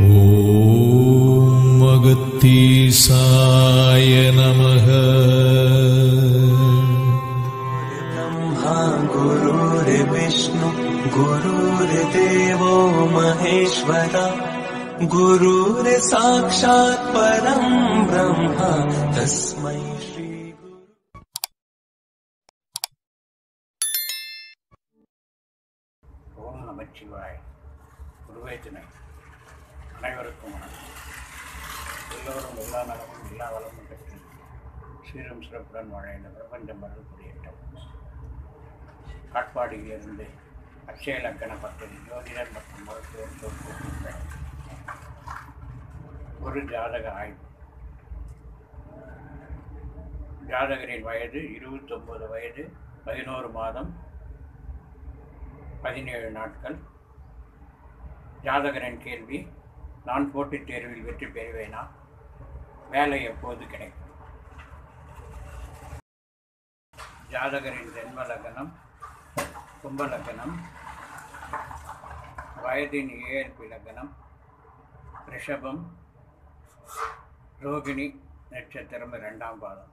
ॐ अगत्तीसाय नमः ब्रह्मा गुरुर्विष्णु गुरुर्देवो महेश्वर गुरुर्साक्षात् परम् ब्रह्म तस्मै श्रीगुरु ஓம் நமச்சிவாய் குருவே துணை அனைவருக்கும் வணக்கம் எல்லோரும் எல்லா நலமும் எல்லா வளமும் பெற்று சீரும் சிறப்புடன் வாழ இந்த பிரபஞ்சம் அருள் புரியட்டும் காட்பாடியிலிருந்து அக்ஷய லக்கண பദ്ധதி ஜோதிடர் மற்றும் மருத்துவர் தொகுப்பு ஒரு ஜாதக ஆய்வு ஜாதகரின் வயது இருபத்தொன்பது வயது பதினோரு மாதம் பதினேழு நாட்கள் ஜாதகரின் கேள்வி நான் போட்டித் தேர்வில் வெற்றி பெறுவேனா வேலை எப்போது கிடைக்கும் ஜாதகரின் ஜென்ம லக்னம் கும்ப லக்னம் வயதின் ஏற்பி லக்னம் ரிஷபம் ரோகிணி நட்சத்திரம் இரண்டாம் பாதம்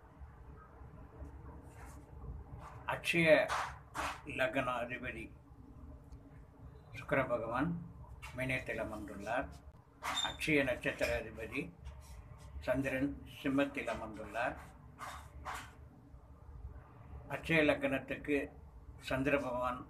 அக்ஷய லக்ன அதிபதி சுக்கிர பகவான் மீனத்தில் அமர்ந்துள்ளார் அக்ஷய நட்சத்திர அதிபதி சந்திரன் சிம்மத்தில் அமர்ந்துள்ளார் அக்ஷய லக்னத்துக்கு சந்திர பகவான்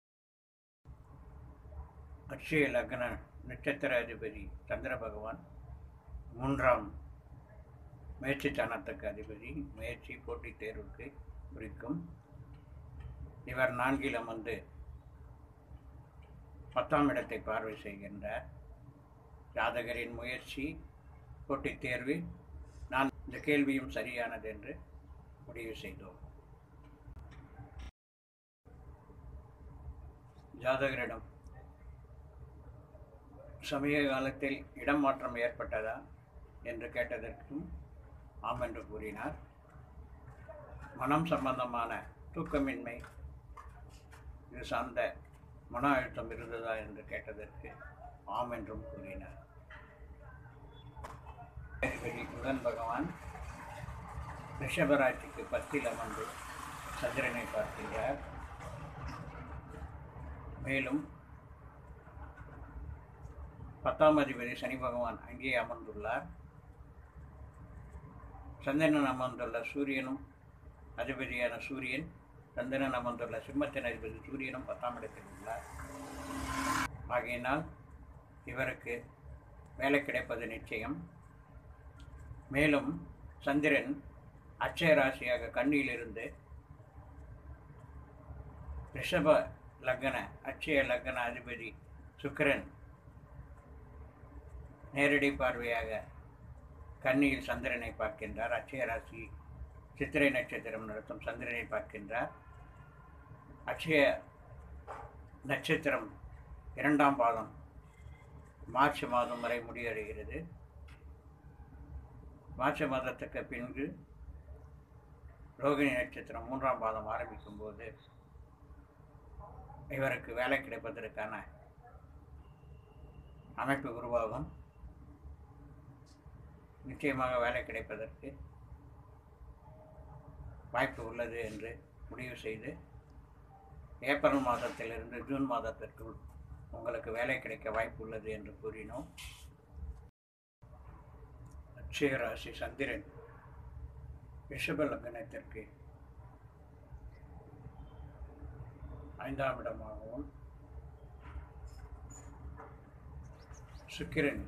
அக்ஷய லக்ன நட்சத்திர அதிபதி சந்திர பகவான் மூன்றாம் முயற்சி தானத்துக்கு அதிபதி முயற்சி போட்டித் தேர்வுக்கு குறிக்கும் இவர் நான்கில் அமர்ந்து பத்தாம் இடத்தை பார்வை செய்கின்றார் ஜாதகரின் முயற்சி போட்டித் தேர்வு நான் இந்த கேள்வியும் சரியானது என்று முடிவு செய்தோம் ஜாதகரிடம் சமீப காலத்தில் இடம் மாற்றம் ஏற்பட்டதா என்று கேட்டதற்கும் ஆம் என்று கூறினார் மனம் சம்பந்தமான தூக்கமின்மை இது சார்ந்த மன அழுத்தம் இருந்ததா என்று கேட்டதற்கு ஆம் என்றும் கூறினார் அதிபதி புதன் பகவான் ரிஷபராட்சிக்கு பத்தில் அமர்ந்து சந்திரனை பார்க்கின்றார் மேலும் பத்தாம் அதிபதி சனி பகவான் அங்கே அமர்ந்துள்ளார் சந்திரன் அமர்ந்துள்ள சூரியனும் அதிபதியான சூரியன் சந்திரன் அமர்ந்துள்ள சிம்மத்தின் அதிபதி சூரியனும் பத்தாம் இடத்தில் உள்ளார் ஆகையினால் இவருக்கு வேலை கிடைப்பது நிச்சயம் மேலும் சந்திரன் அட்சய ராசியாக கண்ணியிலிருந்து ரிஷப லக்ன அட்சய லக்ன அதிபதி சுக்கிரன் நேரடி பார்வையாக கன்னியில் சந்திரனை பார்க்கின்றார் அட்சய ராசி சித்திரை நட்சத்திரம் நடத்தும் சந்திரனை பார்க்கின்றார் அட்சய நட்சத்திரம் இரண்டாம் பாதம் மார்ச் மாதம் வரை முடிவடைகிறது மார்ச் மாதத்துக்கு பின்பு ரோகிணி நட்சத்திரம் மூன்றாம் பாதம் ஆரம்பிக்கும் போது இவருக்கு வேலை கிடைப்பதற்கான அமைப்பு உருவாகும் நிச்சயமாக வேலை கிடைப்பதற்கு வாய்ப்பு உள்ளது என்று முடிவு செய்து ஏப்ரல் மாதத்திலிருந்து ஜூன் மாதத்திற்குள் உங்களுக்கு வேலை கிடைக்க வாய்ப்பு உள்ளது என்று கூறினோம் அட்சய ராசி சந்திரன் ரிஷப லக்னத்திற்கு ஐந்தாம் இடமாகவும் சுக்கிரன்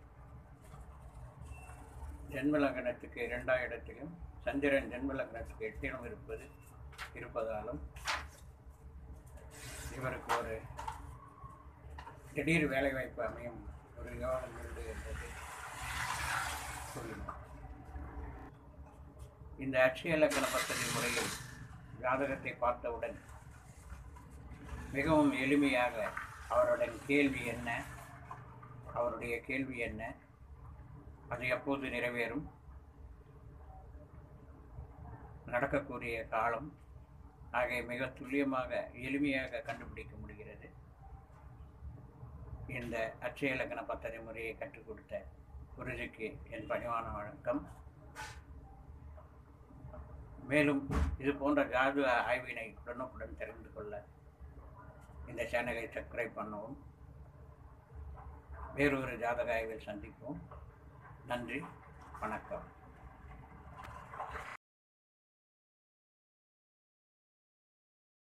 ஜென்ம லக்னத்துக்கு இரண்டாம் இடத்திலும் சந்திரன் ஜென்ம லக்னத்துக்கு எட்டிலும் இருப்பது இருப்பதாலும் இவருக்கு ஒரு திடீர் வேலைவாய்ப்பு அமையும் ஒரு யோகம் உண்டு என்பது கூறினோம் இந்த அட்சய லக்கண பദ്ധதி முறையில் ஜாதகத்தை பார்த்தவுடன் மிகவும் எளிமையாக அவருடைய கேள்வி என்ன அவருடைய கேள்வி என்ன அது எப்போது நிறைவேறும் நடக்கக்கூடிய காலம் ஆகிய மிக துல்லியமாக எளிமையாக கண்டுபிடிக்க முடிகிறது இந்த அட்சய இலக்கண பத்தனை முறையை கற்றுக் கொடுத்த குருஜிக்கு என் பணிவான வணக்கம் மேலும் இது போன்ற ஜாது ஆய்வினை உடனுக்குடன் தெரிந்து கொள்ள இந்த சேனலை சப்ஸ்கிரைப் பண்ணவும் வேறொரு ஜாதக ஆய்வில் சந்திப்போம் நன்றி வணக்கம்